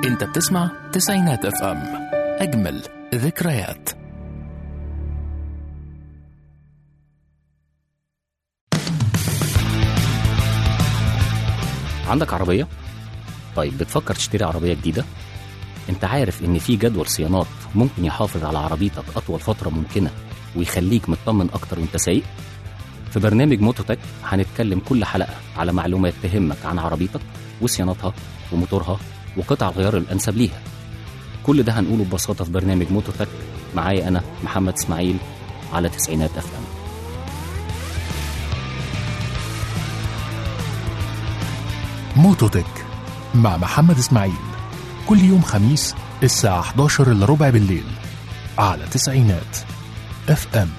انت بتسمع تسعينات اف ام اجمل ذكريات عندك عربية؟ طيب بتفكر تشتري عربية جديدة؟ انت عارف ان في جدول صيانات ممكن يحافظ على عربيتك اطول فترة ممكنة ويخليك مطمن اكتر وانت سايق؟ في برنامج موتوتك هنتكلم كل حلقة على معلومات تهمك عن عربيتك وصيانتها وموتورها وقطع الغيار الانسب ليها كل ده هنقوله ببساطة في برنامج موتوتك معايا انا محمد اسماعيل على تسعينات اف ام موتوتك مع محمد اسماعيل كل يوم خميس الساعة 11 الا ربع بالليل على تسعينات اف ام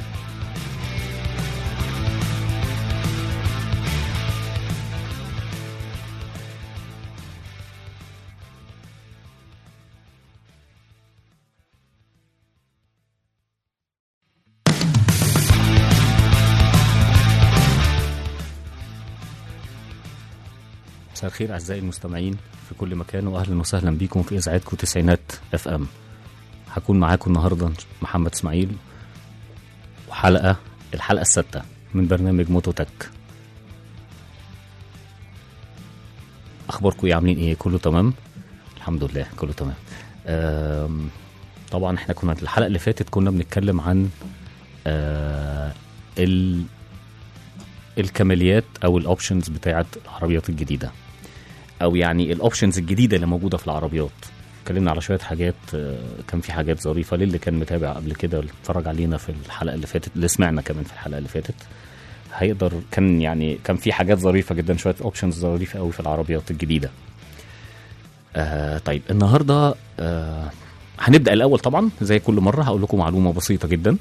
مساء الخير اعزائي المستمعين في كل مكان واهلا وسهلا بيكم في اذاعتكم تسعينات اف ام هكون معاكم النهارده محمد اسماعيل وحلقه الحلقه السادسه من برنامج موتوتك اخباركم ايه عاملين ايه كله تمام الحمد لله كله تمام آم، طبعا احنا كنا الحلقه اللي فاتت كنا بنتكلم عن آه، ال الكماليات او الاوبشنز بتاعه العربيات الجديده او يعني الاوبشنز الجديده اللي موجوده في العربيات اتكلمنا على شويه حاجات آه، كان في حاجات ظريفه للي كان متابع قبل كده واللي اتفرج علينا في الحلقه اللي فاتت اللي سمعنا كمان في الحلقه اللي فاتت هيقدر كان يعني كان في حاجات ظريفه جدا شويه اوبشنز ظريفه قوي في العربيات الجديده آه طيب النهارده آه هنبدا الاول طبعا زي كل مره هقول لكم معلومه بسيطه جدا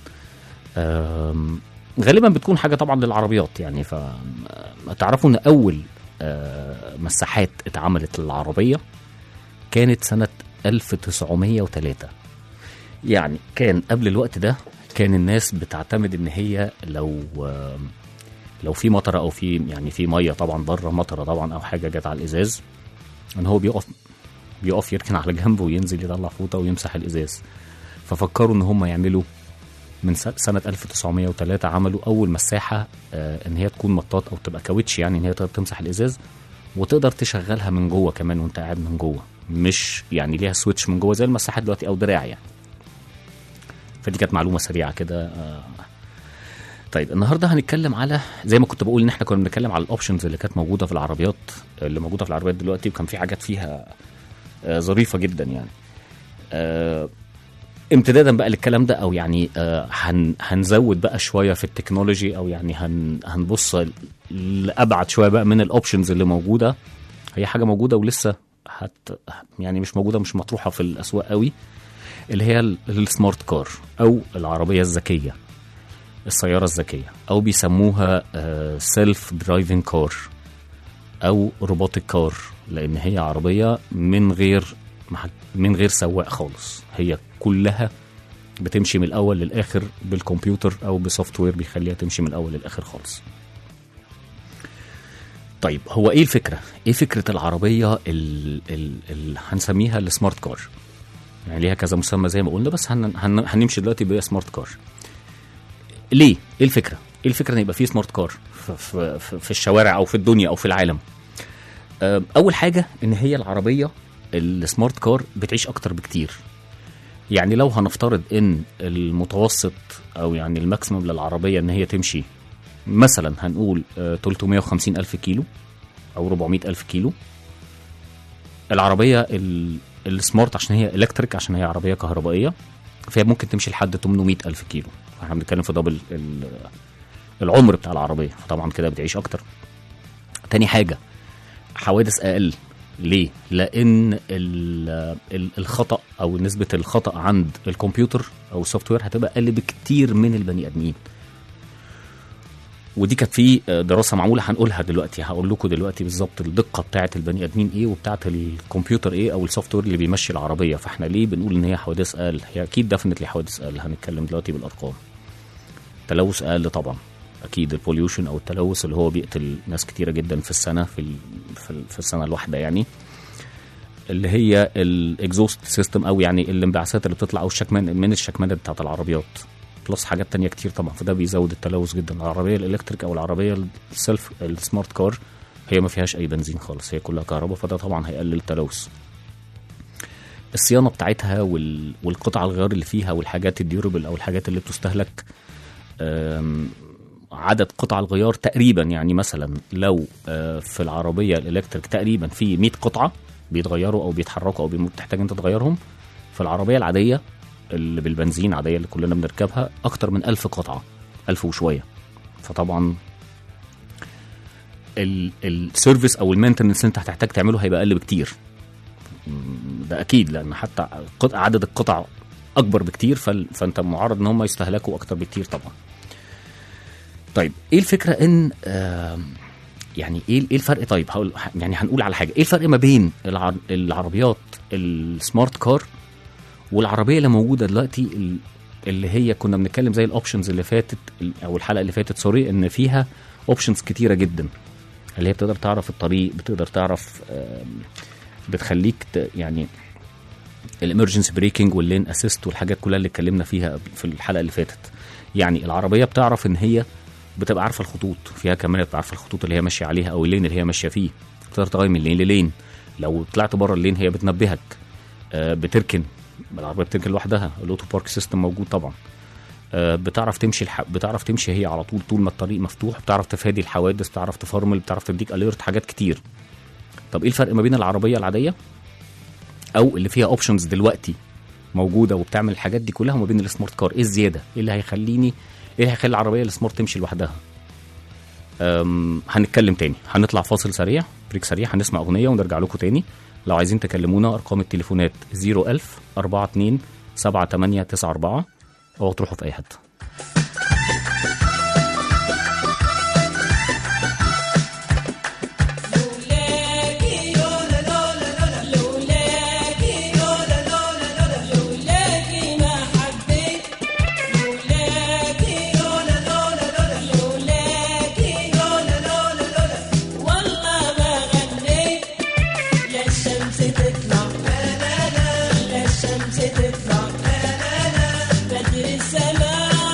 آم، غالبا بتكون حاجه طبعا للعربيات يعني ف تعرفوا ان اول آه، مساحات اتعملت للعربيه كانت سنه 1903 يعني كان قبل الوقت ده كان الناس بتعتمد ان هي لو آه، لو في مطره او في يعني في ميه طبعا بره مطره طبعا او حاجه جت على الازاز ان هو بيقف بيقف يركن على جنب وينزل يطلع فوطه ويمسح الازاز ففكروا ان هم يعملوا من س- سنة 1903 عملوا أول مساحة آه، إن هي تكون مطاط أو تبقى كاوتش يعني إن هي تقدر تمسح الإزاز وتقدر تشغلها من جوه كمان وأنت قاعد من جوه مش يعني ليها سويتش من جوه زي المساحات دلوقتي أو دراع يعني فدي كانت معلومة سريعة كده آه. طيب النهارده هنتكلم على زي ما كنت بقول ان احنا كنا بنتكلم على الاوبشنز اللي كانت موجوده في العربيات اللي موجوده في العربيات دلوقتي وكان في حاجات فيها آه، ظريفه جدا يعني آه، امتدادا بقى للكلام ده او يعني آه، هن هنزود بقى شويه في التكنولوجي او يعني هن هنبص لابعد شويه بقى من الاوبشنز اللي موجوده هي حاجه موجوده ولسه هت يعني مش موجوده مش مطروحه في الاسواق قوي اللي هي ال- السمارت كار او العربيه الذكيه السياره الذكيه او بيسموها سيلف درايفنج كار او روبوتك كار لان هي عربيه من غير مح- من غير سواق خالص هي كلها بتمشي من الاول للاخر بالكمبيوتر او بسوفت وير بيخليها تمشي من الاول للاخر خالص طيب هو ايه الفكره ايه فكره العربيه ال ال ال هنسميها السمارت كار يعني ليها كذا مسمى زي ما قلنا بس هن هن هنمشي دلوقتي بسمارت كار ليه ايه الفكره ايه الفكره ان يبقى في سمارت كار في, في, في, في الشوارع او في الدنيا او في العالم آه، اول حاجه ان هي العربيه السمارت كار بتعيش اكتر بكتير يعني لو هنفترض ان المتوسط او يعني الماكسيمم للعربيه ان هي تمشي مثلا هنقول آه، 350 الف كيلو او 400 الف كيلو العربيه ال- السمارت عشان هي الكتريك عشان هي عربيه كهربائيه فهي ممكن تمشي لحد 800 الف كيلو احنا بنتكلم في دبل ال- العمر بتاع العربيه فطبعا كده بتعيش اكتر تاني حاجه حوادث اقل ليه؟ لان ال- ال- الخطا او نسبه الخطا عند الكمبيوتر او السوفت وير هتبقى اقل بكتير من البني ادمين ودي كانت في دراسه معموله هنقولها دلوقتي هقول لكم دلوقتي بالظبط الدقه بتاعه البني ادمين ايه وبتاعه الكمبيوتر ايه او السوفت وير اللي بيمشي العربيه فاحنا ليه بنقول ان هي حوادث اقل هي اكيد ديفنتلي حوادث اقل هنتكلم دلوقتي بالارقام تلوث اقل طبعا اكيد البوليوشن او التلوث اللي هو بيقتل ناس كتيره جدا في السنه في ال- في, ال- في السنه الواحده يعني اللي هي الاكزوست سيستم او يعني الانبعاثات اللي بتطلع او الشكمان من الشكمانات بتاعت العربيات بلس حاجات تانية كتير طبعا فده بيزود التلوث جدا العربيه الالكتريك او العربيه السيلف السمارت كار هي ما فيهاش اي بنزين خالص هي كلها كهرباء فده طبعا هيقلل التلوث الصيانه بتاعتها وال... والقطع الغيار اللي فيها والحاجات الديوربل او الحاجات اللي بتستهلك أم، عدد قطع الغيار تقريبا يعني مثلا لو آه، في العربيه الالكتريك تقريبا في 100 قطعه بيتغيروا او بيتحركوا او بيمو- بتحتاج انت تغيرهم في العربيه العاديه اللي بالبنزين عاديه اللي كلنا بنركبها اكتر من 1000 قطعه 1000 وشويه فطبعا ال- السيرفيس او المينتنس اللي انت هتحتاج تعمله هيبقى اقل بكتير م، ده اكيد لان حتى قط- عدد القطع اكبر بكتير فال- فانت معرض ان هم يستهلكوا اكتر بكتير طبعا طيب ايه الفكره ان آم، يعني ايه ايه الفرق طيب هقول يعني هنقول على حاجه ايه الفرق ما بين الع- العربيات السمارت كار والعربيه اللي موجوده دلوقتي ال- اللي هي كنا بنتكلم زي الاوبشنز اللي فاتت ال- او الحلقه اللي فاتت سوري ان فيها اوبشنز كتيره جدا اللي هي بتقدر تعرف الطريق بتقدر تعرف آم، بتخليك ت- يعني الامرجنسي بريكنج واللين اسيست والحاجات كلها اللي اتكلمنا فيها في الحلقه اللي فاتت يعني العربيه بتعرف ان هي بتبقى عارفه الخطوط فيها كاميرا بتبقى عارفه الخطوط اللي هي ماشيه عليها او اللين اللي هي ماشيه فيه تقدر تغير من لين للين لو طلعت بره اللين هي بتنبهك آه، بتركن العربيه بتركن لوحدها الاوتو بارك سيستم موجود طبعا آه، بتعرف تمشي الح... بتعرف تمشي هي على طول طول ما الطريق مفتوح بتعرف تفادي الحوادث بتعرف تفرمل بتعرف تديك اليرت حاجات كتير طب ايه الفرق ما بين العربيه العاديه او اللي فيها اوبشنز دلوقتي موجوده وبتعمل الحاجات دي كلها وما بين السمارت كار ايه الزياده ايه اللي هيخليني ايه اللي هيخلي العربيه السمارت تمشي لوحدها أم، هنتكلم تاني هنطلع فاصل سريع بريك سريع هنسمع اغنيه ونرجع لكم تاني لو عايزين تكلمونا ارقام التليفونات 01000 42 7894 او تروحوا في اي حته بدر السماء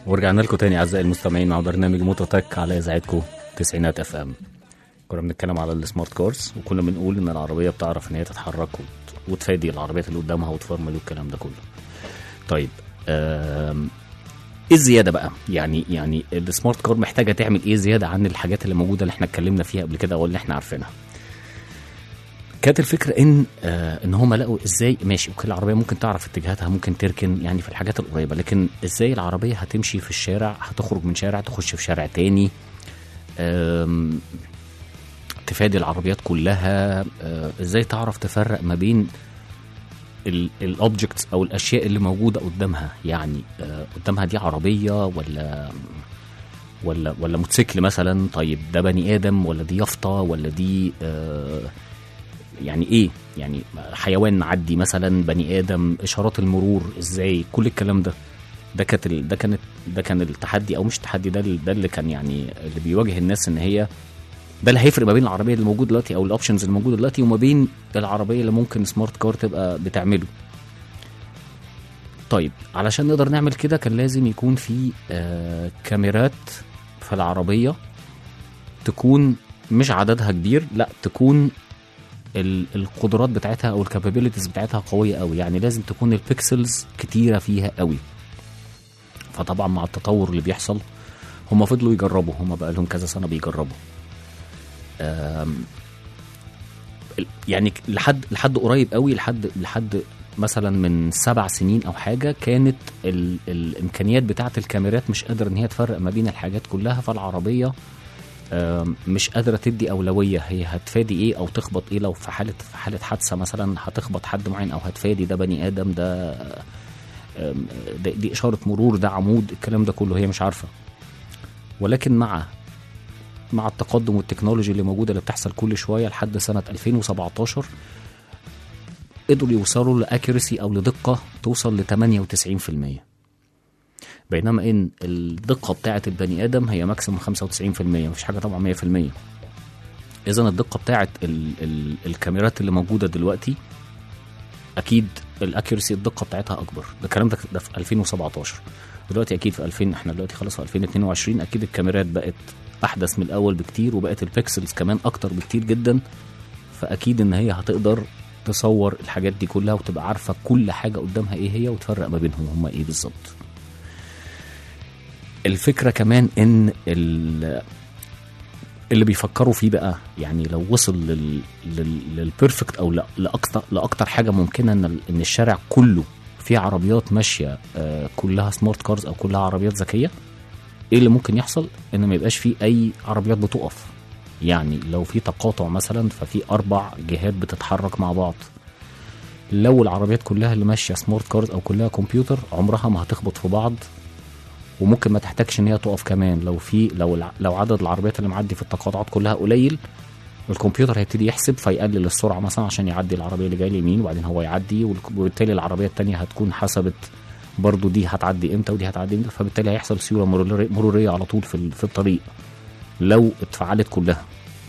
ورجعنا لكم تاني اعزائي المستمعين مع برنامج موتوتك على اذاعتكم تسعينات اف ام كنا بنتكلم على السمارت كارز وكنا بنقول ان العربيه بتعرف ان هي تتحرك وت- وتفادي العربيات اللي قدامها وتفرمل والكلام ده كله طيب آم، ايه الزياده بقى يعني يعني السمارت كار محتاجه تعمل ايه زياده عن الحاجات اللي موجوده اللي احنا اتكلمنا فيها قبل كده او اللي احنا عارفينها كانت الفكره ان آه ان هم لقوا ازاي ماشي اوكي العربيه ممكن تعرف اتجاهاتها ممكن تركن يعني في الحاجات القريبه لكن ازاي العربيه هتمشي في الشارع هتخرج من شارع تخش في شارع تاني آم، تفادي العربيات كلها آه، ازاي تعرف تفرق ما بين الاوبجكتس او الاشياء اللي موجوده قدامها يعني آه، قدامها دي عربيه ولا ولا ولا موتوسيكل مثلا طيب ده بني ادم ولا دي يافطه ولا دي آه يعني ايه يعني حيوان معدي مثلا بني ادم اشارات المرور ازاي كل الكلام ده ده كانت ال- ده كانت ده كان التحدي او مش التحدي ده ال- ده اللي كان يعني اللي بيواجه الناس ان هي ده اللي هيفرق ما بين العربيه اللي موجوده دلوقتي او الاوبشنز اللي موجوده دلوقتي وما بين العربيه اللي ممكن سمارت كار تبقى بتعمله طيب علشان نقدر نعمل كده كان لازم يكون في آه كاميرات في العربيه تكون مش عددها كبير لا تكون ال- القدرات بتاعتها او الكابابيلتيز بتاعتها قويه قوي يعني لازم تكون البيكسلز كتيره فيها قوي فطبعا مع التطور اللي بيحصل هم فضلوا يجربوا هم بقى لهم كذا سنه بيجربوا آم، ال- يعني ك- لحد لحد قريب قوي لحد لحد مثلا من سبع سنين او حاجه كانت ال الامكانيات بتاعه الكاميرات مش قادره ان هي تفرق ما بين الحاجات كلها فالعربيه آم، مش قادره تدي اولويه هي هتفادي ايه او تخبط ايه لو في حاله في حاله حادثه مثلا هتخبط حد معين او هتفادي ده بني ادم ده آم، ده- دي اشاره مرور ده عمود الكلام ده كله هي مش عارفه ولكن مع مع التقدم والتكنولوجي اللي موجوده اللي بتحصل كل شويه لحد سنه 2017 قدروا يوصلوا لاكيرسي او لدقه توصل ل 98% بينما ان الدقه بتاعه البني ادم هي ماكسيموم 95% مفيش حاجه طبعا 100% اذا الدقه بتاعه ال ال الكاميرات اللي موجوده دلوقتي اكيد الاكيرسي الدقه بتاعتها اكبر ده الكلام ده ده في 2017 دلوقتي اكيد في 2000 احنا دلوقتي خلاص في 2022 اكيد الكاميرات بقت احدث من الاول بكتير وبقت البيكسلز كمان اكتر بكتير جدا فاكيد ان هي هتقدر تصور الحاجات دي كلها وتبقى عارفه كل حاجه قدامها ايه هي وتفرق ما بينهم هما ايه بالظبط الفكره كمان ان ال- اللي بيفكروا فيه بقى يعني لو وصل لل لل للبيرفكت او لا لاكتر لاكتر حاجه ممكنه ان ال- ان الشارع كله فيه عربيات ماشيه آه، كلها سمارت كارز او كلها عربيات ذكيه ايه اللي ممكن يحصل ان ما يبقاش فيه اي عربيات بتقف يعني لو في تقاطع مثلا ففي اربع جهات بتتحرك مع بعض لو العربيات كلها اللي ماشيه سمارت كارز او كلها كمبيوتر عمرها ما هتخبط في بعض وممكن ما تحتاجش ان هي تقف كمان لو في لو الع- لو عدد العربيات اللي معدي في التقاطعات كلها قليل الكمبيوتر هيبتدي يحسب فيقلل السرعه مثلا عشان يعدي العربيه اللي جايه اليمين وبعدين هو يعدي والك- وبالتالي العربيه التانية هتكون حسبت برضو دي هتعدي امتى ودي هتعدي امتى فبالتالي هيحصل سيوله مرورية- مروريه على طول في ال- في الطريق لو اتفعلت كلها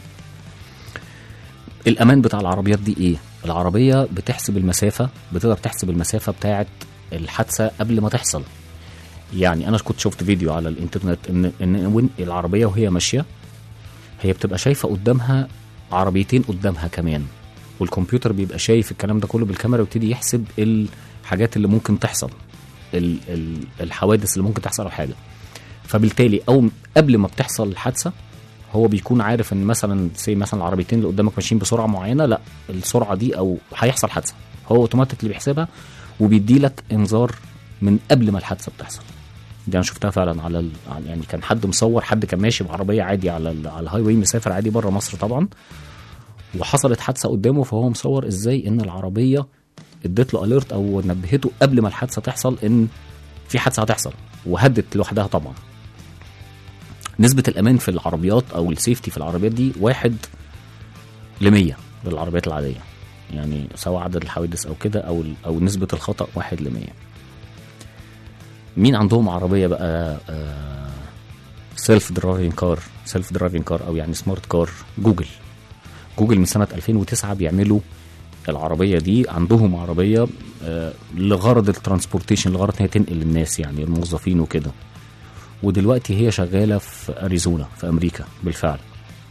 الامان بتاع العربيات دي ايه العربيه بتحسب المسافه بتقدر تحسب المسافه بتاعه الحادثه قبل ما تحصل يعني انا كنت شفت فيديو على الانترنت ان ان وين العربيه وهي ماشيه هي بتبقى شايفه قدامها عربيتين قدامها كمان والكمبيوتر بيبقى شايف الكلام ده كله بالكاميرا ويبتدي يحسب الحاجات اللي ممكن تحصل ال ال الحوادث اللي ممكن تحصل او حاجه فبالتالي او قبل ما بتحصل الحادثه هو بيكون عارف ان مثلا زي مثلا العربيتين اللي قدامك ماشيين بسرعه معينه لا السرعه دي او هيحصل حادثه هو اوتوماتيك اللي بيحسبها وبيدي لك انذار من قبل ما الحادثه بتحصل دي انا شفتها فعلا على ال... على- يعني كان حد مصور حد كان ماشي بعربيه عادي على ال... على الهاي واي مسافر عادي بره مصر طبعا وحصلت حادثه قدامه فهو مصور ازاي ان العربيه اديت له اليرت او نبهته قبل ما الحادثه تحصل ان في حادثه هتحصل وهدت لوحدها طبعا نسبة الأمان في العربيات أو السيفتي في العربيات دي واحد لمية للعربيات العادية يعني سواء عدد الحوادث أو كده أو أو نسبة الخطأ واحد لمية مين عندهم عربية بقى سيلف درايفنج كار سيلف درايفنج كار أو يعني سمارت كار جوجل جوجل من سنة 2009 بيعملوا العربية دي عندهم عربية آه، لغرض الترانسبورتيشن لغرض ان هي تنقل الناس يعني الموظفين وكده ودلوقتي هي شغاله في اريزونا في امريكا بالفعل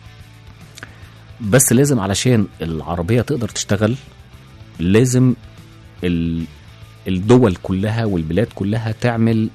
بس لازم علشان العربيه تقدر تشتغل لازم ال- الدول كلها والبلاد كلها تعمل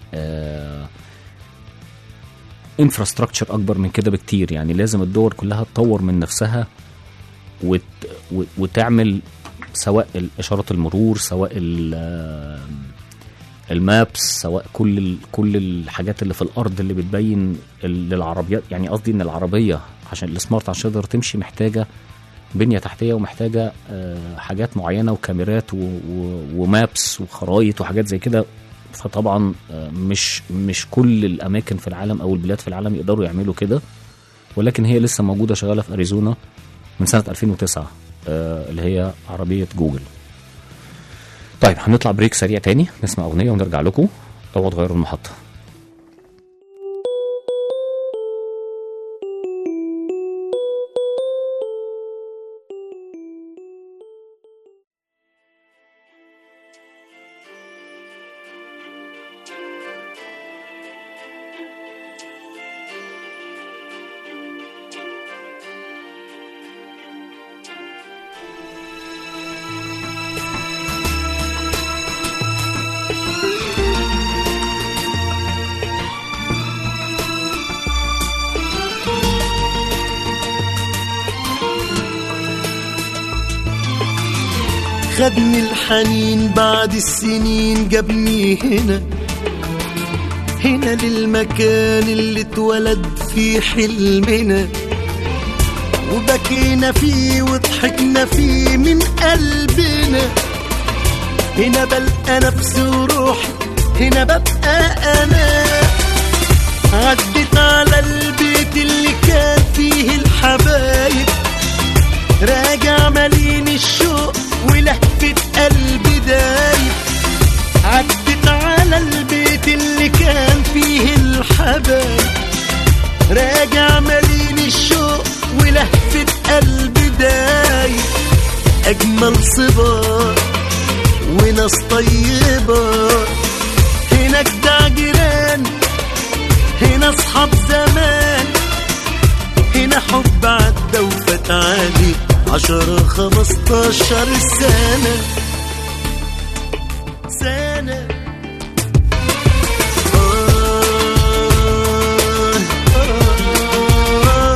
انفراستراكشر اكبر من كده بكتير يعني لازم الدول كلها تطور من نفسها وت... و- وتعمل سواء اشارات المرور سواء ال- آه، المابس سواء كل ال... كل الحاجات اللي في الارض اللي بتبين ال- للعربيات يعني قصدي ان العربيه عشان السمارت عشان تقدر تمشي محتاجه بنيه تحتيه ومحتاجه آه، حاجات معينه وكاميرات و... و... ومابس وخرايط وحاجات زي كده فطبعا آه، مش مش كل الاماكن في العالم او البلاد في العالم يقدروا يعملوا كده ولكن هي لسه موجوده شغاله في اريزونا من سنه 2009 آه، اللي هي عربيه جوجل طيب هنطلع بريك سريع تاني نسمع اغنيه ونرجع لكم اوعوا تغيروا المحطه خدني الحنين بعد السنين جابني هنا هنا للمكان اللي اتولد فيه حلمنا وبكينا فيه وضحكنا فيه من قلبنا هنا بلقى نفسي وروحي هنا ببقى انا عدت على البيت اللي كان فيه الحبايب راجع مليان الشوق ولهفة قلبي دايب عدت على البيت اللي كان فيه الحبايب راجع مليان الشوق ولهفة قلبي دايب أجمل صبار وناس طيبة هناك ده جيران هنا أصحاب زمان هنا حب عدى وفات عليه عشرة خمستاشر سنة سنة آه، آه،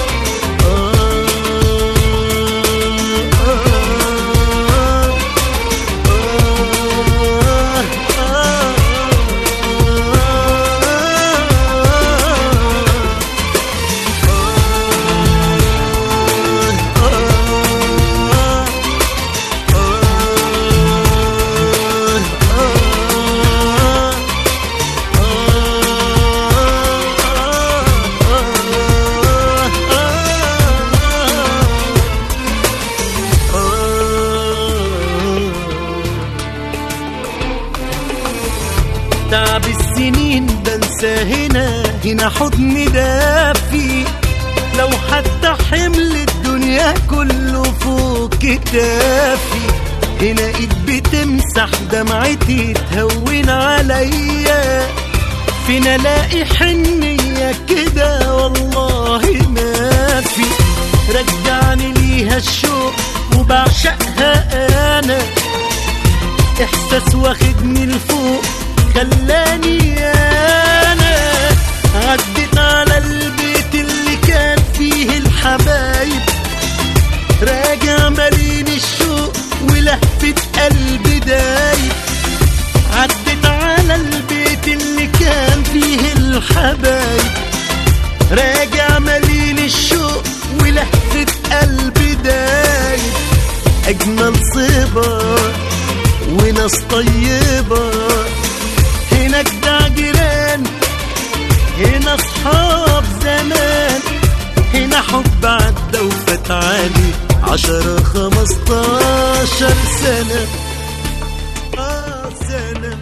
تعب السنين بنسى هنا هنا حضن دافي لو حتى حمل الدنيا كله فوق كتافي هنا ايد بتمسح دمعتي تهون عليا فين الاقي حنية كده والله ما في رجعني ليها الشوق وبعشقها انا احساس واخدني لفوق خلاني انا عدت على البيت اللي كان فيه الحبايب راجع مليان الشوق ولهفة قلبي دايب عدت على البيت اللي كان فيه الحبايب راجع مليان الشوق ولهفة قلبي دايب أجمل صبار وناس طيبة هناك ده جيران هنا أصحاب زمان هنا حب عدى وفات عليه عشرة خمستاشر سنة آه سنة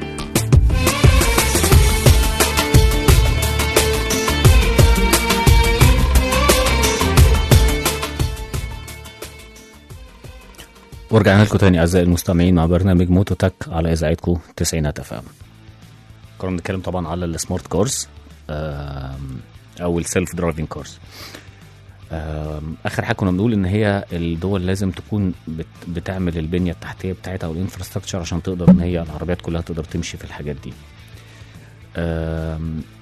ورجعنا لكم تاني اعزائي المستمعين مع برنامج موتو تك على اذاعتكم تسعينات اف ام كنا بنتكلم طبعا على السمارت كارز آم، او السيلف درايفنج كارز اخر حاجه كنا بنقول ان هي الدول لازم تكون بت بتعمل البنيه التحتيه بتاعتها او الانفراستراكشر عشان تقدر ان هي العربيات كلها تقدر تمشي في الحاجات دي آم،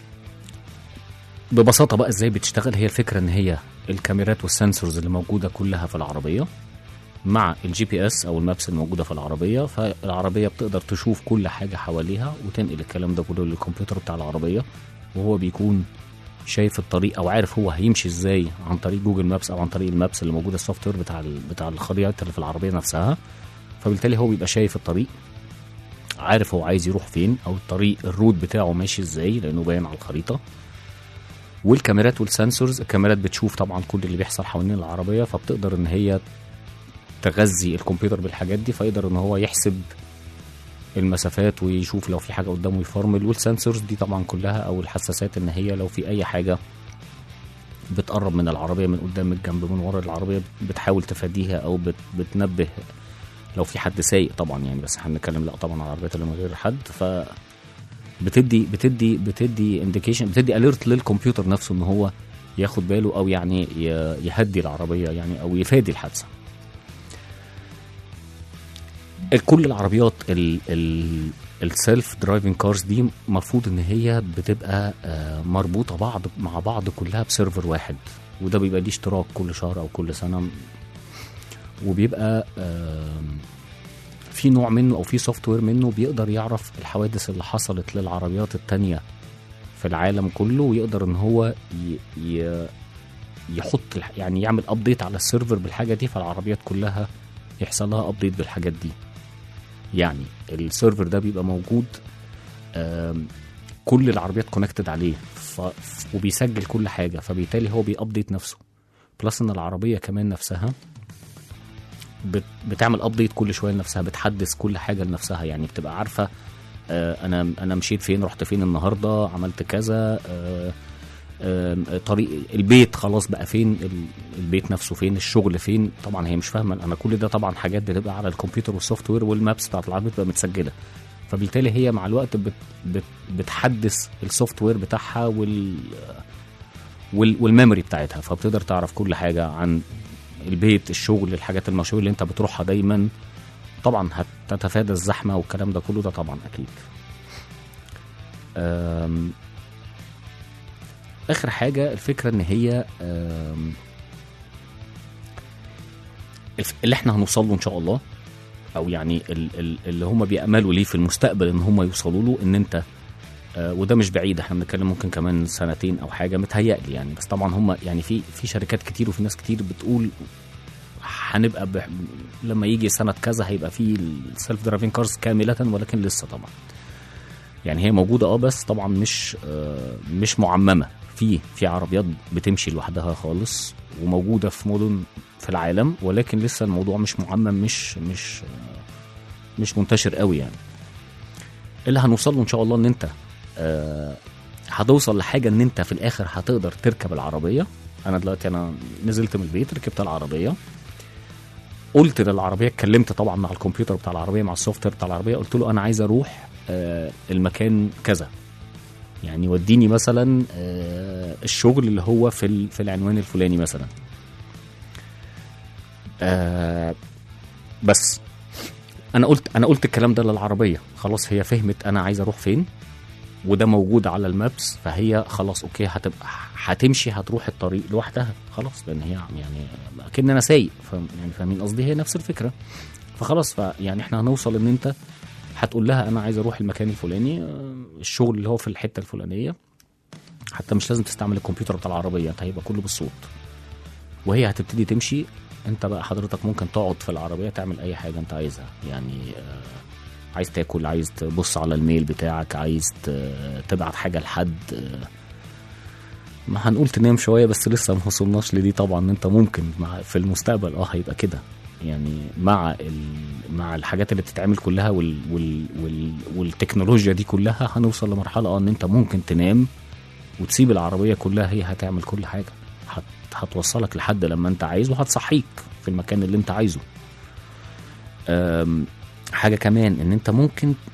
ببساطه بقى ازاي بتشتغل هي الفكره ان هي الكاميرات والسنسورز اللي موجوده كلها في العربيه مع الجي بي اس او المابس الموجوده في العربيه فالعربيه بتقدر تشوف كل حاجه حواليها وتنقل الكلام ده كله للكمبيوتر بتاع العربيه وهو بيكون شايف الطريق او عارف هو هيمشي ازاي عن طريق جوجل مابس او عن طريق المابس اللي موجوده السوفت وير بتاع ال- بتاع الخريطه اللي في العربيه نفسها فبالتالي هو بيبقى شايف الطريق عارف هو عايز يروح فين او الطريق الروت بتاعه ماشي ازاي لانه باين على الخريطه والكاميرات والسنسورز الكاميرات بتشوف طبعا كل اللي بيحصل حوالين العربيه فبتقدر ان هي تغذي الكمبيوتر بالحاجات دي فيقدر ان هو يحسب المسافات ويشوف لو في حاجه قدامه يفرمل والسنسورز دي طبعا كلها او الحساسات ان هي لو في اي حاجه بتقرب من العربيه من قدام من الجنب من ورا العربيه بتحاول تفاديها او بت بتنبه لو في حد سايق طبعا يعني بس احنا بنتكلم لا طبعا على العربيات اللي من غير حد ف بتدي بتدي بتدي انديكيشن بتدي اليرت للكمبيوتر نفسه ان هو ياخد باله او يعني ي- يهدي العربيه يعني او يفادي الحادثه كل العربيات السيلف درايفنج كارز دي المفروض ان هي بتبقى آه، مربوطه بعض مع بعض كلها بسيرفر واحد وده بيبقى ليه اشتراك كل شهر او كل سنه وبيبقى آم، في نوع منه او في سوفت وير منه بيقدر يعرف الحوادث اللي حصلت للعربيات التانية في العالم كله ويقدر ان هو ي... ي... يحط الح- يعني يعمل ابديت على السيرفر بالحاجه دي فالعربيات كلها يحصل لها ابديت بالحاجات دي يعني السيرفر ده بيبقى موجود آم، كل العربيات كونكتد عليه ف... وبيسجل كل حاجه فبالتالي هو بيابديت نفسه بلس ان العربيه كمان نفسها بت... بتعمل ابديت كل شويه لنفسها بتحدث كل حاجه لنفسها يعني بتبقى عارفه آه انا انا مشيت فين رحت فين النهارده عملت كذا آه آه طريق البيت خلاص بقى فين ال- البيت نفسه فين الشغل فين طبعا هي مش فاهمه انا كل ده طبعا حاجات بتبقى على الكمبيوتر والسوفت وير والمابس بتاعت العربيه بتبقى متسجله فبالتالي هي مع الوقت بت بت بتحدث السوفت وير بتاعها وال وال والميموري بتاعتها فبتقدر تعرف كل حاجه عن البيت الشغل الحاجات المشاوير اللي انت بتروحها دايما طبعا هتتفادى الزحمه والكلام ده كله ده طبعا اكيد أم، اخر حاجه الفكره ان هي أم، الف- اللي احنا هنوصل له ان شاء الله او يعني ال- ال- اللي هم بيأملوا ليه في المستقبل ان هم يوصلوا له ان انت آه، وده مش بعيد احنا بنتكلم ممكن كمان سنتين او حاجه متهيألي يعني بس طبعا هم يعني في في شركات كتير وفي ناس كتير بتقول هنبقى بح... لما يجي سنه كذا هيبقى في السيلف درايفنج كارز كامله ولكن لسه طبعا يعني هي موجوده اه بس طبعا مش آه، مش معممه في في عربيات بتمشي لوحدها خالص وموجوده في مدن في العالم ولكن لسه الموضوع مش معمم مش مش آه، مش منتشر قوي يعني اللي هنوصل له ان شاء الله ان انت آه، هتوصل لحاجه ان انت في الاخر هتقدر تركب العربيه انا دلوقتي انا نزلت من البيت ركبت العربيه قلت للعربيه اتكلمت طبعا مع الكمبيوتر بتاع العربيه مع السوفت وير بتاع العربيه قلت له انا عايز اروح آه، المكان كذا يعني وديني مثلا آه، الشغل اللي هو في ال- في العنوان الفلاني مثلا آه، بس انا قلت انا قلت الكلام ده للعربيه خلاص هي فهمت انا عايز اروح فين وده موجود على المابس فهي خلاص اوكي هتبقى هتمشي هتروح الطريق لوحدها خلاص لان هي يعني اكن انا سايق فاهم- يعني فاهمين قصدي هي نفس الفكره فخلاص فيعني احنا هنوصل ان انت هتقول لها انا عايز اروح المكان الفلاني آه، الشغل اللي هو في الحته الفلانيه حتى مش لازم تستعمل الكمبيوتر بتاع العربيه انت هيبقى كله بالصوت وهي هتبتدي تمشي انت بقى حضرتك ممكن تقعد في العربيه تعمل اي حاجه انت عايزها يعني آه، عايز تاكل عايز تبص على الميل بتاعك عايز ت- تبعت حاجه لحد آه، ما هنقول تنام شويه بس لسه ما وصلناش لدي طبعا انت ممكن مع في المستقبل اه هيبقى كده يعني مع ال... مع الحاجات اللي بتتعمل كلها وال... وال... وال... والتكنولوجيا دي كلها هنوصل لمرحله اه ان انت ممكن تنام وتسيب العربيه كلها هي هتعمل كل حاجه هت... هتوصلك لحد لما انت عايز وهتصحيك في المكان اللي انت عايزه أم... حاجه كمان ان انت ممكن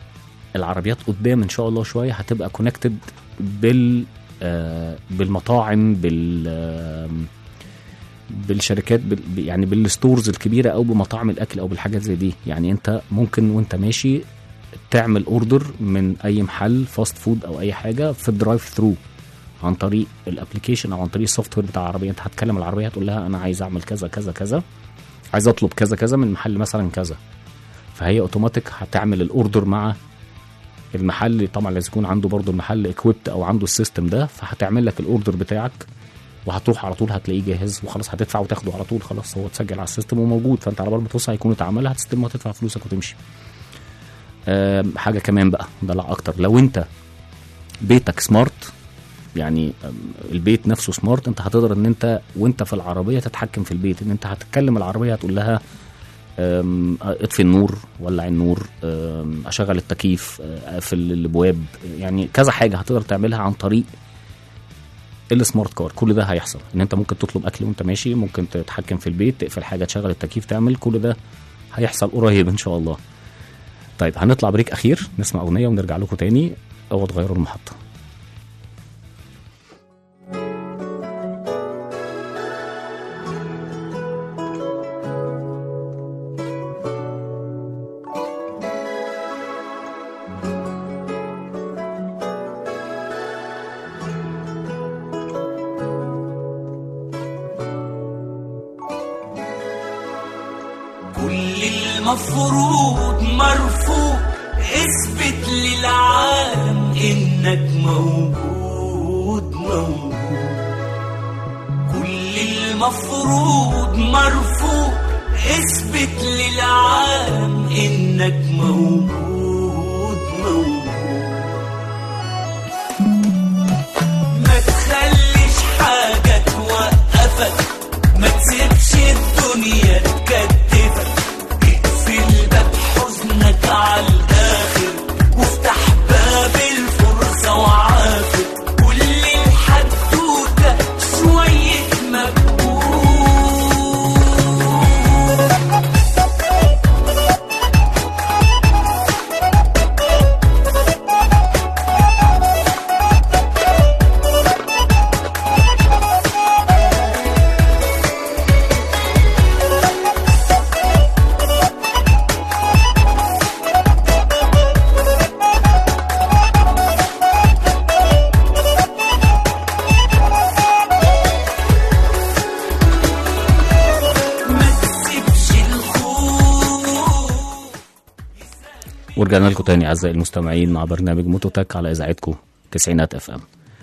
العربيات قدام ان شاء الله شويه هتبقى كونكتد بال آه، بالمطاعم بال آم، بالشركات بال يعني بالستورز الكبيره او بمطاعم الاكل او بالحاجات زي دي يعني انت ممكن وانت ماشي تعمل اوردر من اي محل فاست فود او اي حاجه في الدرايف ثرو عن طريق الابلكيشن او عن طريق السوفت وير بتاع العربيه انت هتكلم العربيه هتقول لها انا عايز اعمل كذا كذا كذا عايز اطلب كذا كذا من محل مثلا كذا فهي اوتوماتيك هتعمل الاوردر مع المحل طبعا لازم يكون عنده برضو المحل اكويبت او عنده السيستم ده فهتعمل لك الاوردر بتاعك وهتروح على طول هتلاقيه جاهز وخلاص هتدفع وتاخده على طول خلاص هو اتسجل على السيستم وموجود فانت على بال ما توصل هيكون اتعمل هتستلم وهتدفع فلوسك وتمشي أم، حاجه كمان بقى دلع اكتر لو انت بيتك سمارت يعني أم، البيت نفسه سمارت انت هتقدر ان انت وانت في العربيه تتحكم في البيت ان انت هتتكلم العربيه هتقول لها أم، اطفي النور ولع النور أم، اشغل التكييف أه، اقفل الابواب يعني كذا حاجه هتقدر تعملها عن طريق السمارت كار كل ده هيحصل ان انت ممكن تطلب اكل وانت ماشي ممكن تتحكم في البيت تقفل حاجه تشغل التكييف تعمل كل ده هيحصل قريب ان شاء الله طيب هنطلع بريك اخير نسمع اغنيه ونرجع لكم تاني اوعوا تغيروا المحطه كل المفروض مرفوض اثبت للعالم انك موجود موجود كل المفروض مرفوض اثبت للعالم انك موجود موجود ما تخليش حاجة توقفك ما تسيبش الدنيا تكتفك اقفل باب حزنك على الآخر وافتح باب الفرصة وعافر كل الحدوتة شوية مجهود ما تسيبش الخوف ورجعنا لكم تاني اعزائي المستمعين مع برنامج موتوتك على اذاعتكم تسعينات اف ام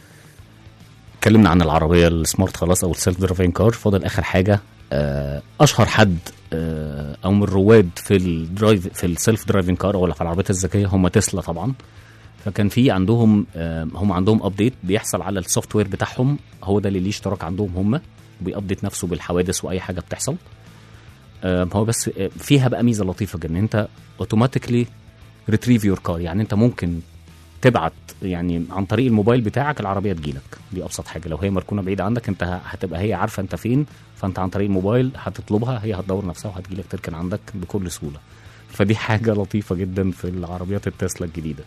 اتكلمنا عن العربيه السمارت خلاص او السيلف درايفنج كار فاضل اخر حاجه آه، اشهر حد آه، او من الرواد في الدرايف في السيلف درايفنج كار او في العربيات الذكيه هم تسلا طبعا فكان في عندهم آه، هم عندهم ابديت بيحصل على السوفت وير بتاعهم هو ده اللي ليه اشتراك عندهم هم وبيابديت نفسه بالحوادث واي حاجه بتحصل آه، هو بس آه، فيها بقى ميزه لطيفه جدا ان انت اوتوماتيكلي ريتريف يور كار يعني انت ممكن تبعت يعني عن طريق الموبايل بتاعك العربيه تجيلك دي ابسط حاجه لو هي مركونه بعيد عنك انت ه- هتبقى هي عارفه انت فين فانت عن طريق الموبايل هتطلبها هي هتدور نفسها وهتجيلك تركن عندك بكل سهوله فدي حاجه لطيفه جدا في العربيات التسلا الجديده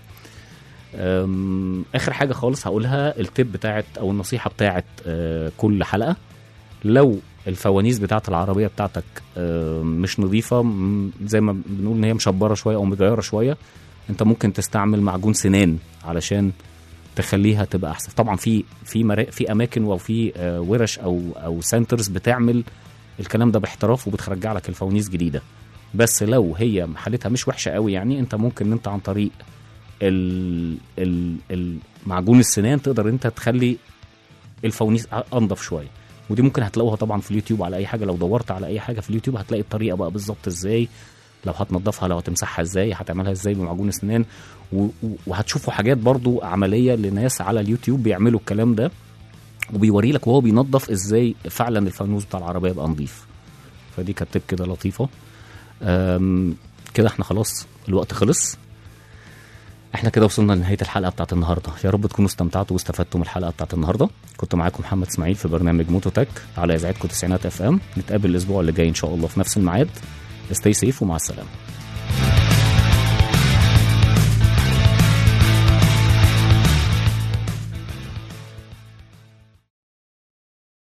أم، اخر حاجه خالص هقولها التip بتاعت او النصيحه بتاعت آه، كل حلقه لو الفوانيس بتاعت العربيه بتاعتك آه، مش نظيفه م- زي ما بنقول ان هي مشبره شويه او متغيره شويه انت ممكن تستعمل معجون سنان علشان تخليها تبقى احسن طبعا في في مرا... في اماكن وفي آه، ورش او او سنترز بتعمل الكلام ده باحتراف وبترجع لك الفوانيس جديده بس لو هي حالتها مش وحشه قوي يعني انت ممكن ان انت عن طريق ال... ال... ال- معجون السنان تقدر انت تخلي الفوانيس انضف شويه ودي ممكن هتلاقوها طبعا في اليوتيوب على اي حاجه لو دورت على اي حاجه في اليوتيوب هتلاقي الطريقه بقى بالظبط ازاي لو هتنضفها لو هتمسحها ازاي هتعملها ازاي بمعجون اسنان و- و- وهتشوفوا حاجات برضو عمليه لناس على اليوتيوب بيعملوا الكلام ده وبيوري لك وهو بينظف ازاي فعلا الفانوس بتاع العربيه يبقى نظيف فدي كانت تip كده لطيفه أم، كده احنا خلاص الوقت خلص احنا كده وصلنا لنهايه الحلقه بتاعت النهارده يا رب تكونوا استمتعتوا واستفدتوا من الحلقه بتاعت النهارده كنت معاكم محمد اسماعيل في برنامج موتوتك على اذاعتكم تسعينات اف ام نتقابل الاسبوع اللي جاي ان شاء الله في نفس الميعاد stay safe ومع السلامه